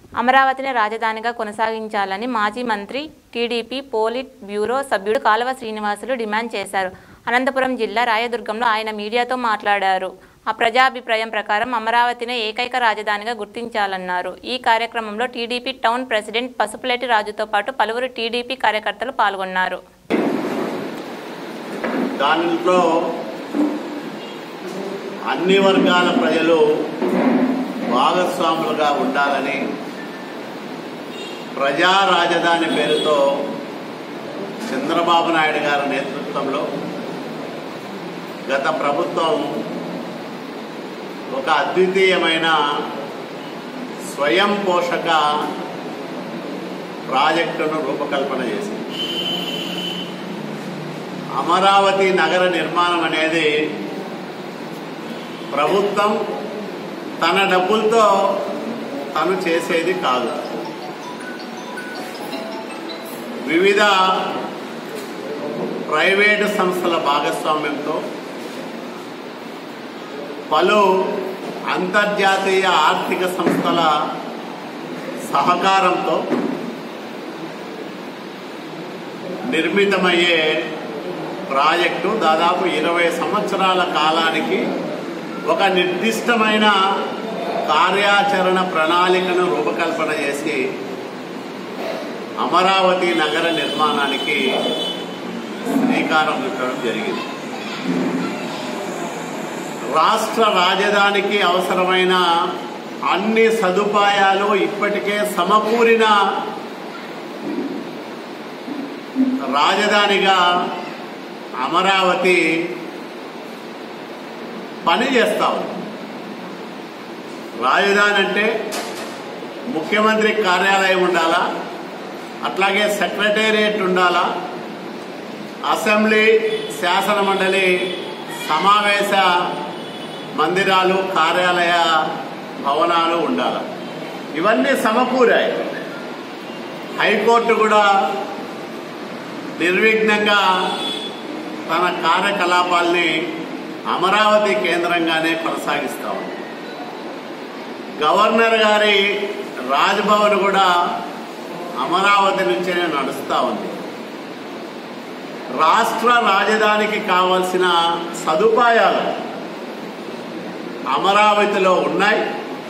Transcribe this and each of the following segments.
అమరావతిని రాజధానిగా కొనసాగించాలని మాజీ మంత్రి టీడీపీ పోలిట్ బ్యూరో సభ్యుడు కాలువ శ్రీనివాసులు డిమాండ్ చేశారు అనంతపురం జిల్లా రాయదుర్గంలో ఆయన మీడియాతో మాట్లాడారు ఆ ప్రజాభిప్రాయం ప్రకారం అమరావతినే ఏకైక రాజధానిగా గుర్తించాలన్నారు ఈ కార్యక్రమంలో టీడీపీ టౌన్ ప్రెసిడెంట్ పసుపులేటి రాజుతో పాటు పలువురు టీడీపీ కార్యకర్తలు పాల్గొన్నారు దాంట్లో అన్ని వర్గాల ప్రజలు భాగస్వాములుగా ఉండాలని ప్రజా రాజధాని పేరుతో చంద్రబాబు నాయుడు గారి నేతృత్వంలో గత ప్రభుత్వం ఒక అద్వితీయమైన స్వయం పోషక ప్రాజెక్టును రూపకల్పన చేసింది అమరావతి నగర నిర్మాణం అనేది ప్రభుత్వం తన డబ్బులతో తను చేసేది కాదు వివిధ ప్రైవేటు సంస్థల భాగస్వామ్యంతో పలు అంతర్జాతీయ ఆర్థిక సంస్థల సహకారంతో నిర్మితమయ్యే ప్రాజెక్టు దాదాపు ఇరవై సంవత్సరాల కాలానికి ఒక నిర్దిష్టమైన కార్యాచరణ ప్రణాళికను రూపకల్పన చేసి అమరావతి నగర నిర్మాణానికి శ్రీకారం చుట్టడం జరిగింది రాష్ట్ర రాజధానికి అవసరమైన అన్ని సదుపాయాలు ఇప్పటికే సమకూరిన రాజధానిగా అమరావతి పని చేస్తా ఉంది రాజధాని అంటే ముఖ్యమంత్రి కార్యాలయం ఉండాలా అట్లాగే సెక్రటేరియట్ ఉండాలా అసెంబ్లీ శాసన మండలి సమావేశ మందిరాలు కార్యాలయ భవనాలు ఉండాలి ఇవన్నీ సమకూరాయి హైకోర్టు కూడా నిర్విఘ్నంగా తన కార్యకలాపాల్ని అమరావతి కేంద్రంగానే కొనసాగిస్తా ఉంది గవర్నర్ గారి రాజ్భవన్ కూడా అమరావతి నుంచే నడుస్తూ ఉంది రాష్ట్ర రాజధానికి కావలసిన సదుపాయాలు అమరావతిలో ఉన్నాయి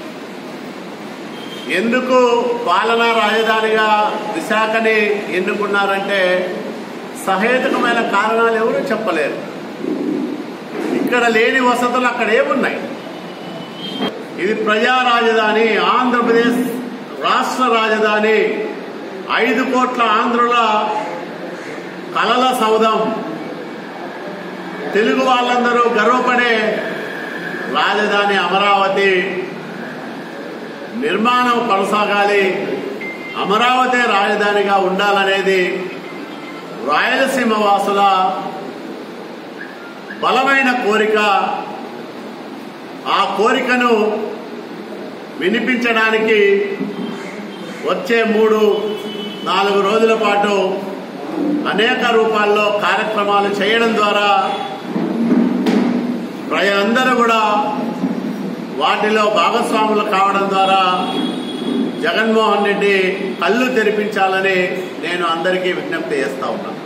ఎందుకు పాలనా రాజధానిగా విశాఖని ఎన్నుకున్నారంటే సహేతుకమైన కారణాలు ఎవరు చెప్పలేరు ఇక్కడ లేని వసతులు అక్కడ ఏమున్నాయి ఇది ప్రజా రాజధాని ఆంధ్రప్రదేశ్ రాష్ట్ర రాజధాని ఐదు కోట్ల ఆంధ్రుల కలల సౌధం తెలుగు వాళ్ళందరూ గర్వపడే రాజధాని అమరావతి నిర్మాణం కొనసాగాలి అమరావతి రాజధానిగా ఉండాలనేది రాయలసీమ వాసుల బలమైన కోరిక ఆ కోరికను వినిపించడానికి వచ్చే మూడు నాలుగు రోజుల పాటు అనేక రూపాల్లో కార్యక్రమాలు చేయడం ద్వారా ప్రజలందరూ కూడా వాటిలో భాగస్వాములు కావడం ద్వారా జగన్మోహన్ రెడ్డి కళ్ళు తెరిపించాలని నేను అందరికీ విజ్ఞప్తి చేస్తా ఉన్నాను